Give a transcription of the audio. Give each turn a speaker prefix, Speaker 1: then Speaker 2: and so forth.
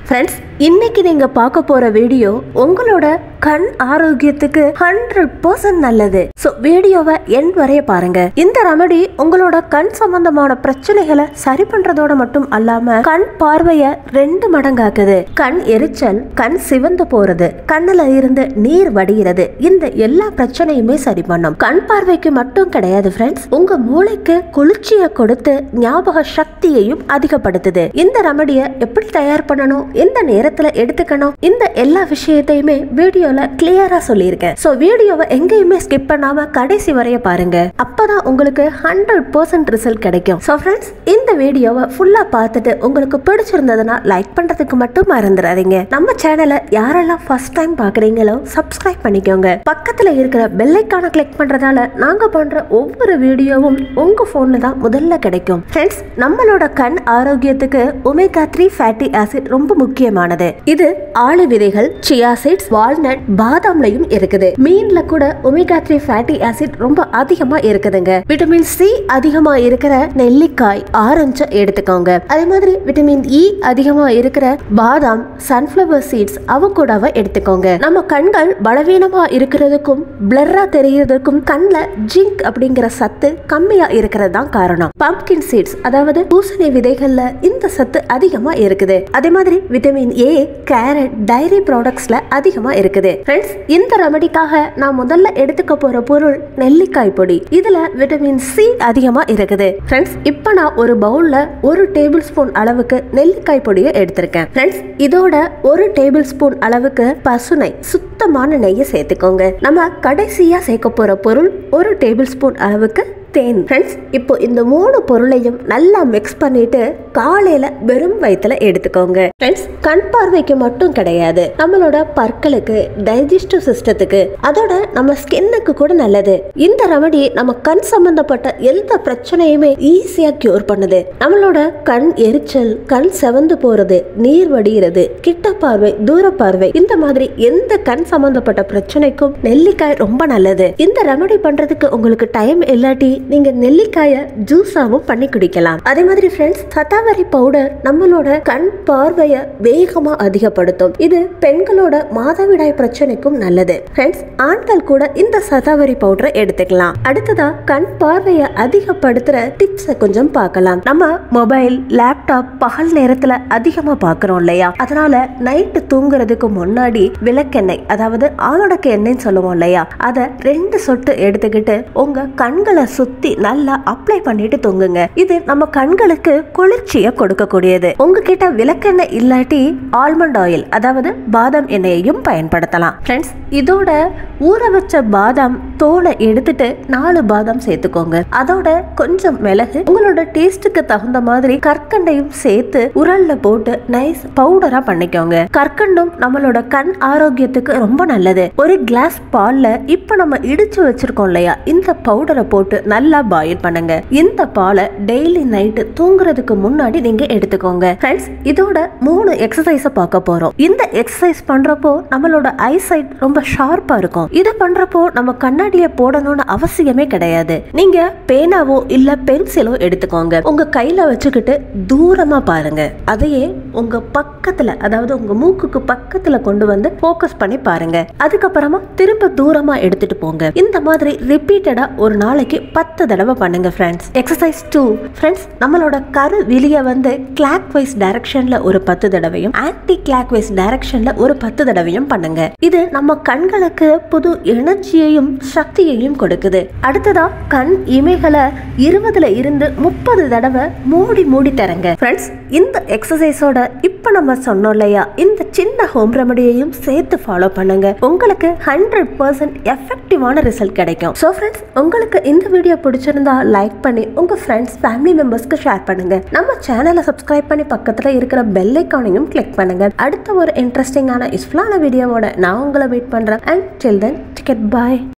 Speaker 1: friends இன்னைக்கு நீங்க பார்க்க போற வீடியோ உங்களோட கண் ஆரோக்கியத்துக்கு ஹண்ட்ரட் பர்சன்ட் நல்லது ஸோ வீடியோவை என் வரைய பாருங்க இந்த ரெமடி உங்களோட கண் சம்பந்தமான பிரச்சனைகளை சரி பண்றதோட மட்டும் அல்லாம கண் பார்வைய ரெண்டு மடங்காக்குது கண் எரிச்சல் கண் சிவந்து போறது கண்ணுல இருந்து நீர் வடிகிறது இந்த எல்லா பிரச்சனையுமே சரி பண்ணும் கண் பார்வைக்கு மட்டும் கிடையாது ஃப்ரெண்ட்ஸ் உங்க மூளைக்கு குளிர்ச்சியை கொடுத்து ஞாபக சக்தியையும் அதிகப்படுத்துது இந்த ரெமடியை எப்படி தயார் பண்ணணும் எந்த நேரத்துல எடுத்துக்கணும் இந்த எல்லா விஷயத்தையுமே வீடியோல கிளியரா சொல்லியிருக்கேன் ஸோ வீடியோவை எங்கேயுமே ஸ்கிப் பண்ணாம கடைசி வரைய பாருங்க அப்பதான் உங்களுக்கு ஹண்ட்ரட் பர்சன்ட் ரிசல்ட் கிடைக்கும் ஸோ ஃப்ரெண்ட்ஸ் இந்த வீடியோவை ஃபுல்லா பார்த்துட்டு உங்களுக்கு பிடிச்சிருந்ததுன்னா லைக் பண்றதுக்கு மட்டும் மறந்துடாதீங்க நம்ம சேனலை யாரெல்லாம் ஃபர்ஸ்ட் டைம் பாக்குறீங்களோ சப்ஸ்கிரைப் பண்ணிக்கோங்க பக்கத்துல இருக்கிற பெல்லைக்கான கிளிக் பண்றதால நாங்க பண்ற ஒவ்வொரு வீடியோவும் உங்க போன்ல தான் முதல்ல கிடைக்கும் ஃப்ரெண்ட்ஸ் நம்மளோட கண் ஆரோக்கியத்துக்கு ஒமேகா த்ரீ ஃபேட்டி ஆசிட் ரொம்ப முக்கியமானது இது ஆளு விதைகள் சியா சீட்ஸ் வால்நட் பாதாம்லயும் இருக்குது மீன்ல கூட ஒமேகா த்ரீ ஃபேட்டி ஆசிட் ரொம்ப அதிகமா இருக்குதுங்க விட்டமின் சி அதிகமா இருக்கிற நெல்லிக்காய் ஆரஞ்சு எடுத்துக்கோங்க அதே மாதிரி விட்டமின் இ அதிகமா இருக்கிற பாதாம் சன்ஃப்ளவர் சீட்ஸ் அவகூடாவை எடுத்துக்கோங்க நம்ம கண்கள் பலவீனமா இருக்கிறதுக்கும் பிளர்ரா தெரியறதுக்கும் கண்ணில் ஜிங்க் அப்படிங்கிற சத்து கம்மியா இருக்கிறது தான் காரணம் பம்கின் சீட்ஸ் அதாவது பூசணி விதைகள்ல இந்த சத்து அதிகமா இருக்குது அதே மாதிரி விட்டமின் ஏ கேரட் டைரி ப்ராடக்ட்ஸ்ல அதிகமா இருக்குது ஃப்ரெண்ட்ஸ் இந்த ரெமடிக்காக நான் முதல்ல எடுத்துக்க போற பொருள் நெல்லிக்காய் பொடி இதுல விட்டமின் சி அதிகமா இருக்குது ஃப்ரெண்ட்ஸ் இப்போ நான் ஒரு பவுல்ல ஒரு டேபிள் ஸ்பூன் அளவுக்கு நெல்லிக்காய் பொடியை எடுத்திருக்கேன் ஃப்ரெண்ட்ஸ் இதோட ஒரு டேபிள் ஸ்பூன் அளவுக்கு பசுனை சுத்தமான நெய்யை சேர்த்துக்கோங்க நம்ம கடைசியா சேர்க்க போற பொருள் ஒரு டேபிள் ஸ்பூன் அளவுக்கு தேன் ஃப்ரெண்ட்ஸ் இப்போ இந்த மூணு பொருளையும் நல்லா மிக்ஸ் பண்ணிட்டு காலையில வெறும் வயிற்றுல எடுத்துக்கோங்க ஃப்ரெண்ட்ஸ் கண் பார்வைக்கு மட்டும் கிடையாது நம்மளோட பற்களுக்கு டைஜஸ்டிவ் சிஸ்டத்துக்கு அதோட நம்ம ஸ்கின்னுக்கு கூட நல்லது இந்த ரெமடி நம்ம கண் சம்பந்தப்பட்ட எந்த பிரச்சனையுமே ஈஸியா கியூர் பண்ணுது நம்மளோட கண் எரிச்சல் கண் செவந்து போறது நீர் வடிகிறது கிட்ட பார்வை தூர பார்வை இந்த மாதிரி எந்த கண் சம்பந்தப்பட்ட பிரச்சனைக்கும் நெல்லிக்காய் ரொம்ப நல்லது இந்த ரெமடி பண்றதுக்கு உங்களுக்கு டைம் இல்லாட்டி நீங்க நெல்லிக்காய ஜூஸாவும் பண்ணி குடிக்கலாம் அதே மாதிரி ஃப்ரெண்ட்ஸ் சத்தாவரி பவுடர் நம்மளோட கண் பார்வைய வேகமா அதிகப்படுத்தும் இது பெண்களோட மாதவிடாய் பிரச்சனைக்கும் நல்லது ஃப்ரெண்ட்ஸ் ஆண்கள் கூட இந்த சதாவரி பவுடரை எடுத்துக்கலாம் அடுத்ததா கண் பார்வைய அதிகப்படுத்துற டிப்ஸை கொஞ்சம் பார்க்கலாம் நம்ம மொபைல் லேப்டாப் பகல் நேரத்துல அதிகமா பார்க்கறோம் இல்லையா அதனால நைட்டு தூங்குறதுக்கு முன்னாடி விளக்கெண்ணெய் அதாவது ஆமடக்கு எண்ணெய்ன்னு சொல்லுவோம் இல்லையா அதை ரெண்டு சொட்டு எடுத்துக்கிட்டு உங்க கண்களை சுத்தி நல்லா அப்ளை பண்ணிட்டு தூங்குங்க இது நம்ம கண்களுக்கு குளிர்ச்சியை கொடுக்கக்கூடியது உங்ககிட்ட விளக்கெண்ணெய் இல்லாட்டி ஆல்மண்ட் ஆயில் அதாவது பாதாம் எண்ணெயையும் பயன்படுத்தலாம் ஃப்ரெண்ட்ஸ் இதோட ஊற வச்ச பாதாம் தோலை எடுத்துட்டு நாலு பாதாம் சேர்த்துக்கோங்க அதோட கொஞ்சம் மிளகு உங்களோட டேஸ்ட்டுக்கு தகுந்த மாதிரி கற்கண்டையும் சேர்த்து உரல்ல போட்டு நைஸ் பவுடரா பண்ணிக்கோங்க கற்கண்டும் நம்மளோட கண் ஆரோக்கியத்துக்கு ரொம்ப நல்லது ஒரு கிளாஸ் பால்ல இப்ப நம்ம இடிச்சு வச்சிருக்கோம் இல்லையா இந்த பவுடரை போட்டு நல்லா பாயில் பண்ணுங்க இந்த பாலை டெய்லி நைட்டு தூங்குறதுக்கு முன்னாடி நீங்க எடுத்துக்கோங்க ஃப்ரெண்ட்ஸ் இதோட மூணு எக்ஸசைஸ பார்க்க போறோம் இந்த எக்ஸசைஸ் பண்றப்போ நம்மளோட ஐசைட் ரொம்ப ஷார்ப்பா இருக்கும் இது பண்றப்போ நம்ம கண்ணாடிய போடணும்னு அவசியமே கிடையாது நீங்க பேனாவோ இல்ல பென்சிலோ எடுத்துக்கோங்க உங்க கையில வச்சுக்கிட்டு தூரமா பாருங்க அதையே உங்க பக்கத்துல அதாவது உங்க மூக்குக்கு பக்கத்துல கொண்டு வந்து ஃபோக்கஸ் பண்ணி பாருங்க அதுக்கப்புறமா திரும்ப தூரமா எடுத்துட்டு போங்க இந்த மாதிரி ரிப்பீட்டடா ஒரு நாளைக்கு பத்து தடவை பண்ணுங்க ஃப்ரெண்ட்ஸ் எக்ஸசைஸ் டூ ஃப்ரெண்ட்ஸ் நம்மளோட கரு விலிய வந்து கிளாக் வைஸ் டைரக்ஷன்ல ஒரு பத்து தடவையும் ஆன்டி கிளாக் வைஸ் டைரக்ஷன்ல ஒரு பத்து தடவையும் பண்ணுங்க இது நம்ம கண்களுக்கு புது எனர்ஜியையும் சக்தியையும் கொடுக்குது அடுத்ததா கண் இமைகளை இருபதுல இருந்து முப்பது தடவை மூடி மூடி தரங்க ஃப்ரெண்ட்ஸ் இந்த எக்ஸசைஸோட இப்ப நம்ம சொன்னோம் இல்லையா இந்த சின்ன ஹோம் ரெமடியையும் சேர்த்து ஃபாலோ பண்ணுங்க உங்களுக்கு ஹண்ட்ரட் பர்சன்ட் எஃபெக்டிவான ரிசல்ட் கிடைக்கும் ஸோ ஃப்ரெண்ட்ஸ் உங்களுக்கு இந்த வீடியோ பிடிச்சிருந்தா லைக் பண்ணி உங்க ஃப்ரெண்ட்ஸ் ஃபேமிலி மெம்பர்ஸ்க்கு ஷேர் பண்ணுங்க நம்ம சேனலை சப்ஸ்கிரைப் பண்ணி பக்கத்துல இருக்கிற பெல் ஐக்கானையும் கிளிக் பண்ணுங்க அடுத்த ஒரு இன்ட்ரெஸ்டிங்கான யூஸ்ஃபுல்லான வீடியோவோட நான் உங்களை வெயிட் பண்றேன் and till then ticket bye